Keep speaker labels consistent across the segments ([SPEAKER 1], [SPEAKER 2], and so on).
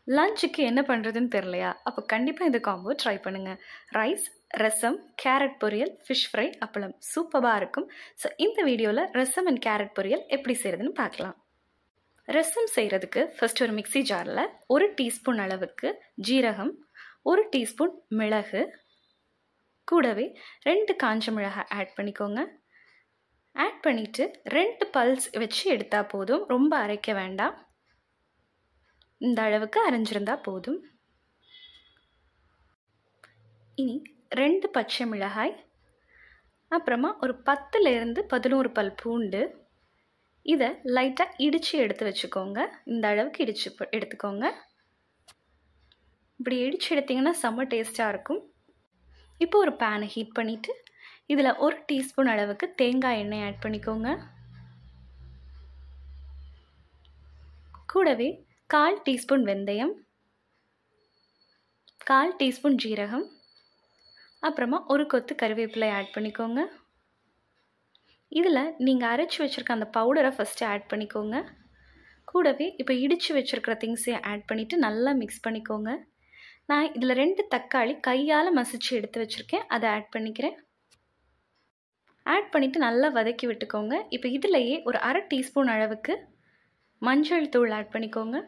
[SPEAKER 1] லஞ்சுக்கு என்ன பண்ணுறதுன்னு தெரிலையா அப்போ கண்டிப்பாக இந்த காம்போ ட்ரை பண்ணுங்கள் ரைஸ் ரசம் கேரட் பொரியல் ஃபிஷ் ஃப்ரை அப்பளம் சூப்பராக இருக்கும் ஸோ இந்த வீடியோவில் ரசம் அண்ட் கேரட் பொரியல் எப்படி செய்கிறதுன்னு பார்க்கலாம் ரசம் செய்கிறதுக்கு ஃபர்ஸ்ட் ஒரு மிக்ஸி ஜாரில் ஒரு டீஸ்பூன் அளவுக்கு ஜீரகம் ஒரு டீஸ்பூன் மிளகு கூடவே ரெண்டு காஞ்ச மிளகாய் ஆட் பண்ணிக்கோங்க ஆட் பண்ணிவிட்டு ரெண்டு பல்ஸ் வச்சு எடுத்தால் போதும் ரொம்ப அரைக்க வேண்டாம் இந்த அளவுக்கு அரைஞ்சிருந்தா போதும் இனி ரெண்டு பச்சை மிளகாய் அப்புறமா ஒரு பத்துலேருந்து பதினோரு பல் பூண்டு இதை லைட்டாக இடித்து எடுத்து வச்சுக்கோங்க இந்த அளவுக்கு இடித்து எடுத்துக்கோங்க இப்படி இடித்து எடுத்திங்கன்னா செம்ம டேஸ்ட்டாக இருக்கும் இப்போ ஒரு பேனை ஹீட் பண்ணிவிட்டு இதில் ஒரு டீஸ்பூன் அளவுக்கு தேங்காய் எண்ணெய் ஆட் பண்ணிக்கோங்க கூடவே கால் டீஸ்பூன் வெந்தயம் கால் டீஸ்பூன் ஜீரகம் அப்புறமா ஒரு கொத்து கருவேப்பிலை ஆட் பண்ணிக்கோங்க இதில் நீங்கள் அரைச்சி வச்சுருக்க அந்த பவுடரை ஃபஸ்ட்டு ஆட் பண்ணிக்கோங்க கூடவே இப்போ இடித்து வச்சுருக்கிற திங்ஸையும் ஆட் பண்ணிவிட்டு நல்லா மிக்ஸ் பண்ணிக்கோங்க நான் இதில் ரெண்டு தக்காளி கையால் மசிச்சு எடுத்து வச்சுருக்கேன் அதை ஆட் பண்ணிக்கிறேன் ஆட் பண்ணிவிட்டு நல்லா வதக்கி விட்டுக்கோங்க இப்போ இதிலையே ஒரு அரை டீஸ்பூன் அளவுக்கு மஞ்சள் தூள் ஆட் பண்ணிக்கோங்க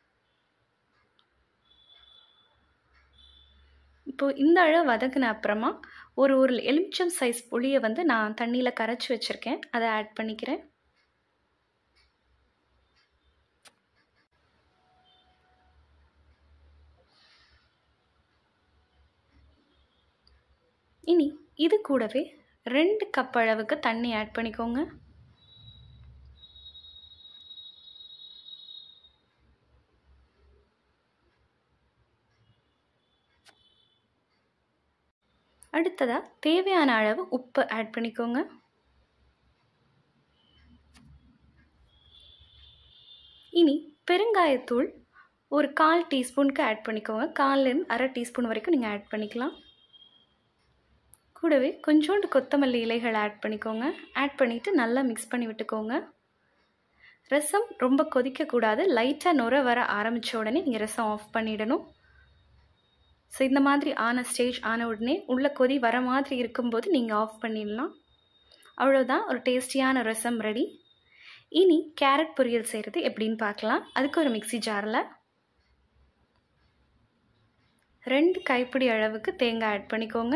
[SPEAKER 1] இப்போது இந்த அளவு வதக்கின அப்புறமா ஒரு ஒரு எலுமிச்சம் சைஸ் புளியை வந்து நான் தண்ணியில் கரைச்சி வச்சுருக்கேன் அதை ஆட் பண்ணிக்கிறேன் இனி இது கூடவே ரெண்டு கப் அளவுக்கு தண்ணி ஆட் பண்ணிக்கோங்க அடுத்ததாக தேவையான அளவு உப்பு ஆட் பண்ணிக்கோங்க இனி பெருங்காயத்தூள் ஒரு கால் டீஸ்பூனுக்கு ஆட் பண்ணிக்கோங்க கால்லேருந்து அரை டீஸ்பூன் வரைக்கும் நீங்கள் ஆட் பண்ணிக்கலாம் கூடவே கொஞ்சோண்டு கொத்தமல்லி இலைகள் ஆட் பண்ணிக்கோங்க ஆட் பண்ணிவிட்டு நல்லா மிக்ஸ் பண்ணி விட்டுக்கோங்க ரசம் ரொம்ப கொதிக்கக்கூடாது லைட்டாக நுர வர ஆரம்பித்த உடனே நீங்கள் ரசம் ஆஃப் பண்ணிடணும் ஸோ இந்த மாதிரி ஆன ஸ்டேஜ் ஆன உடனே உள்ள கொதி வர மாதிரி இருக்கும்போது நீங்கள் ஆஃப் பண்ணிடலாம் அவ்வளோதான் ஒரு டேஸ்டியான ரசம் ரெடி இனி கேரட் பொரியல் செய்கிறது எப்படின்னு பார்க்கலாம் அதுக்கு ஒரு மிக்சி ஜாரில் ரெண்டு கைப்பிடி அளவுக்கு தேங்காய் ஆட் பண்ணிக்கோங்க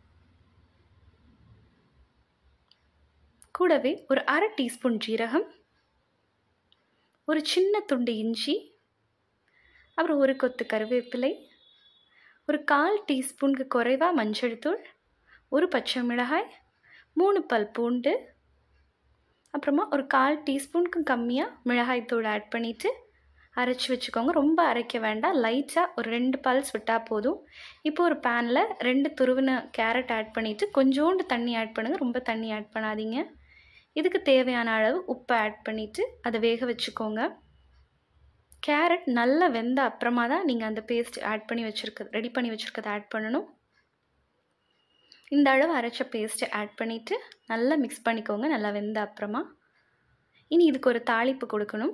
[SPEAKER 1] கூடவே ஒரு அரை டீஸ்பூன் ஜீரகம் ஒரு சின்ன துண்டு இஞ்சி அப்புறம் ஒரு கொத்து கருவேப்பிலை ஒரு கால் டீஸ்பூனுக்கு குறைவாக மஞ்சள் தூள் ஒரு பச்சை மிளகாய் மூணு பல் பூண்டு அப்புறமா ஒரு கால் டீஸ்பூனுக்கு கம்மியாக மிளகாய் தூள் ஆட் பண்ணிவிட்டு அரைச்சி வச்சுக்கோங்க ரொம்ப அரைக்க வேண்டாம் லைட்டாக ஒரு ரெண்டு பல்ஸ் விட்டால் போதும் இப்போ ஒரு பேனில் ரெண்டு துருவின கேரட் ஆட் பண்ணிவிட்டு கொஞ்சோண்டு தண்ணி ஆட் பண்ணுங்கள் ரொம்ப தண்ணி ஆட் பண்ணாதீங்க இதுக்கு தேவையான அளவு உப்பை ஆட் பண்ணிவிட்டு அதை வேக வச்சுக்கோங்க கேரட் நல்லா வெந்த அப்புறமா தான் நீங்கள் அந்த பேஸ்ட் ஆட் பண்ணி வச்சுருக்க ரெடி பண்ணி வச்சுருக்கதை ஆட் பண்ணணும் இந்த அளவு அரைச்ச பேஸ்ட்டை ஆட் பண்ணிவிட்டு நல்லா மிக்ஸ் பண்ணிக்கோங்க நல்லா வெந்த அப்புறமா இனி இதுக்கு ஒரு தாளிப்பு கொடுக்கணும்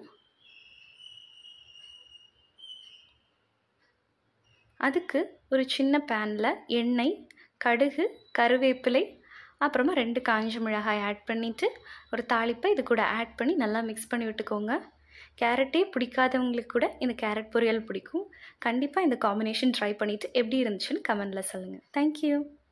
[SPEAKER 1] அதுக்கு ஒரு சின்ன பேனில் எண்ணெய் கடுகு கருவேப்பிலை அப்புறமா ரெண்டு காஞ்ச மிளகாய் ஆட் பண்ணிவிட்டு ஒரு தாளிப்பை இது கூட ஆட் பண்ணி நல்லா மிக்ஸ் பண்ணி விட்டுக்கோங்க கேரட்டே பிடிக்காதவங்களுக்கு கூட இந்த கேரட் பொரியல் பிடிக்கும் கண்டிப்பாக இந்த காம்பினேஷன் ட்ரை பண்ணிவிட்டு எப்படி இருந்துச்சுன்னு கமெண்டில் சொல்லுங்கள் தேங்க்யூ